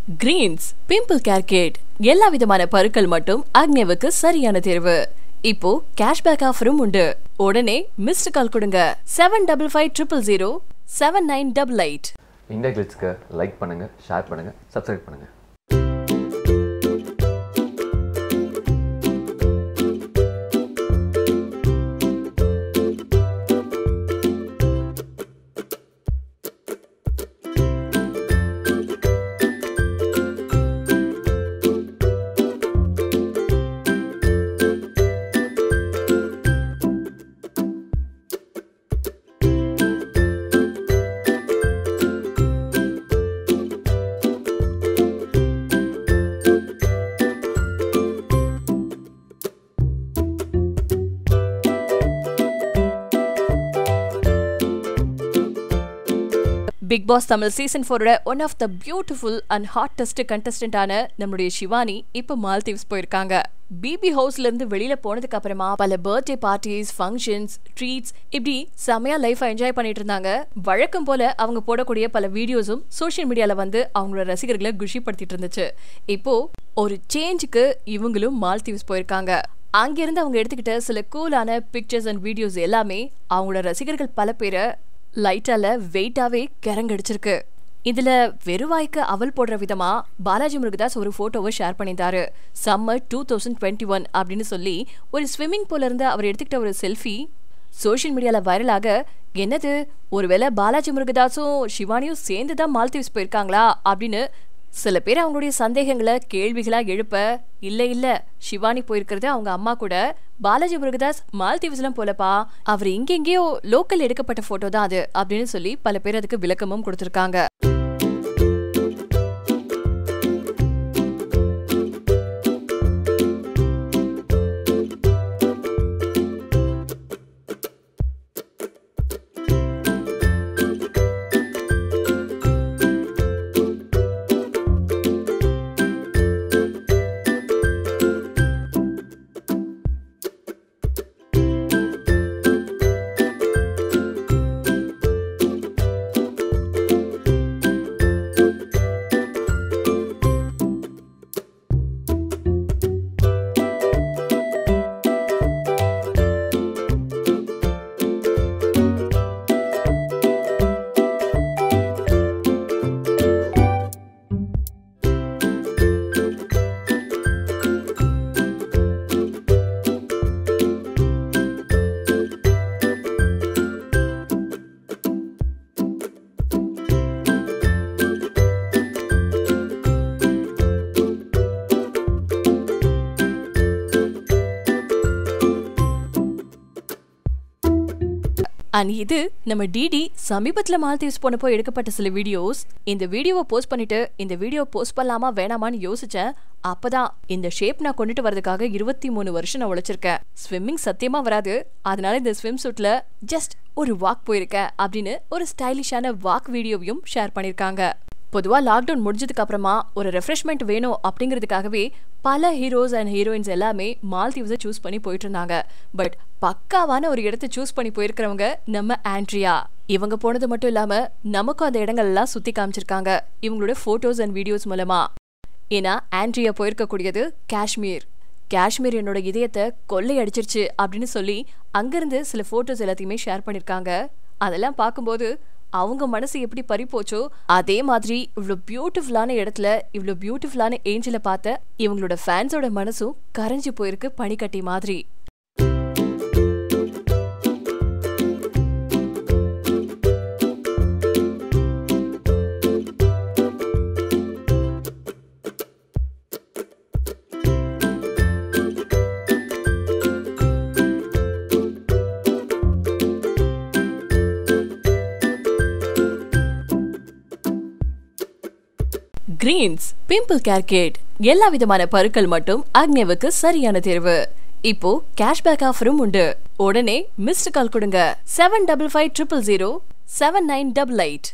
Green's pimple care kit எல்லா விதமான பருக்கள் மட்டும் அக்னேவுக்கு சரியான தேர்வு இப்போ கேஷ்பேக் ஆஃபரும் உண்டு உடனே மிஸ்டு கால் கொடுங்க seven double five triple zero seven nine double eight India கிளிட்ஸ்க்கு லைக் பண்ணுங்கள் ஷேர் பண்ணுங்கள் சப்ஸ்கிரைப் பண்ணுங்கள் பிக் பாஸ் தமிழ் சீசன் ஃபோரோட one of the beautiful and hottest கண்டஸ்டன்டான நம்மளுடைய சிவானி இப்போ மால்தீவ்ஸ் போயிருக்காங்க பிபி ஹவுஸ்ல இருந்து வெளியில போனதுக்கு அப்புறமா பல பர்த்டே பார்ட்டிஸ் ஃபங்க்ஷன்ஸ் ட்ரீட்ஸ் இப்படி செமையா லைஃப் என்ஜாய் பண்ணிட்டு இருந்தாங்க வழக்கம் போல அவங்க போடக்கூடிய பல வீடியோஸும் சோஷியல் மீடியால வந்து அவங்களோட ரசிகர்களை குஷிப்படுத்திட்டு இருந்துச்சு இப்போ ஒரு சேஞ்சுக்கு இவங்களும் மால்தீவ்ஸ் போயிருக்காங்க அங்கிருந்து அவங்க எடுத்துக்கிட்ட சில கூலான பிக்சர்ஸ் அண்ட் வீடியோஸ் எல்லாமே அவங்களோட ரசிகர்கள் பல பேரை லைட்டால வெயிட்டாவே கிறங்கடிச்சிருக்கு இதுல வெறுவாய்க்கு அவல் போடுற விதமா பாலாஜி முருகதாஸ் ஒரு போட்டோவை ஷேர் பண்ணியிருந்தாரு summer two thousand twenty one அப்படின்னு சொல்லி ஒரு ஸ்விம்மிங் பூல்ல இருந்து அவர் எடுத்துக்கிட்ட ஒரு செல்ஃபி சோஷியல் மீடியால வைரலாக என்னது ஒருவேளை பாலாஜி முருகதாஸும் சிவானியும் சேர்ந்து தான் மால்தீவ்ஸ் போயிருக்காங்களா அப்படின்னு சில பேர் அவங்களுடைய சந்தேகங்களை கேள்விகளா எழுப்ப இல்ல இல்ல சிவானி போயிருக்கிறது அவங்க அம்மா கூட பாலாஜி முருகதாஸ் மால்தீவ்ஸ்லாம் போலப்பா அவர் இங்கெங்கேயோ லோக்கல் எடுக்கப்பட்ட போட்டோ தான் அது அப்படின்னு சொல்லி பல பேர் அதுக்கு விளக்கமும் கொடுத்திருக்காங்க அண்ட் இது நம்ம டிடி சமீபத்துல மால்தீவ்ஸ் போனப்போ எடுக்கப்பட்ட சில வீடியோஸ் இந்த வீடியோவை போஸ்ட் பண்ணிட்டு இந்த வீடியோ போஸ்ட் பண்ணலாமா வேணாமான்னு யோசிச்சேன் அப்பதான் இந்த ஷேப் நான் கொண்டுட்டு வரதுக்காக இருபத்தி மூணு வருஷம் நான் உழைச்சிருக்கேன் ஸ்விம்மிங் சத்தியமா வராது அதனால இந்த ஸ்விம் சூட்ல ஜஸ்ட் ஒரு வாக் போயிருக்கேன் அப்படின்னு ஒரு ஸ்டைலிஷான வாக் வீடியோவையும் ஷேர் பண்ணிருக்காங்க பொதுவா லாக்டவுன் முடிஞ்சதுக்கு அப்புறமா ஒரு ரெஃப்ரெஷ்மெண்ட் வேணும் அப்படிங்கிறதுக்காகவே பல ஹீரோஸ் அண்ட் ஹீரோயின்ஸ் எல்லாமே மால்தீவ்ஸை சூஸ் பண்ணி போயிட்டு இருந்தாங்க பட் பக்காவான ஒரு இடத்தை சூஸ் பண்ணி போயிருக்கிறவங்க நம்ம ஆண்ட்ரியா இவங்க போனது மட்டும் இல்லாம நமக்கும் அந்த இடங்கள் எல்லாம் சுத்தி காமிச்சிருக்காங்க இவங்களோட போட்டோஸ் அண்ட் வீடியோஸ் மூலமா ஏன்னா ஆண்ட்ரியா போயிருக்கக்கூடியது காஷ்மீர் காஷ்மீர் என்னோட இதயத்தை கொள்ளை அடிச்சிருச்சு அப்படின்னு சொல்லி அங்கிருந்து சில போட்டோஸ் எல்லாத்தையுமே ஷேர் பண்ணிருக்காங்க அதெல்லாம் பார்க்கும்போது அவங்க மனசு எப்படி பறி போச்சோ அதே மாதிரி இவ்வளோ பியூட்டிஃபுல்லான இடத்துல இவ்வளோ பியூட்டிஃபுல்லான ஏஞ்சலை பார்த்த இவங்களோட ஃபேன்ஸோட மனசும் கரைஞ்சு போயிருக்கு பனிக்கட்டி மாதிரி கிரீன்ஸ் பிம்பிள் கேர் கிட் எல்லா விதமான பருக்கள் மட்டும் அக்னேவுக்கு சரியான தேர்வு இப்போ கேஷ்பேக் ஆஃபரும் உண்டு உடனே மிஸ்டு கால் கொடுங்க seven double five triple zero seven nine double eight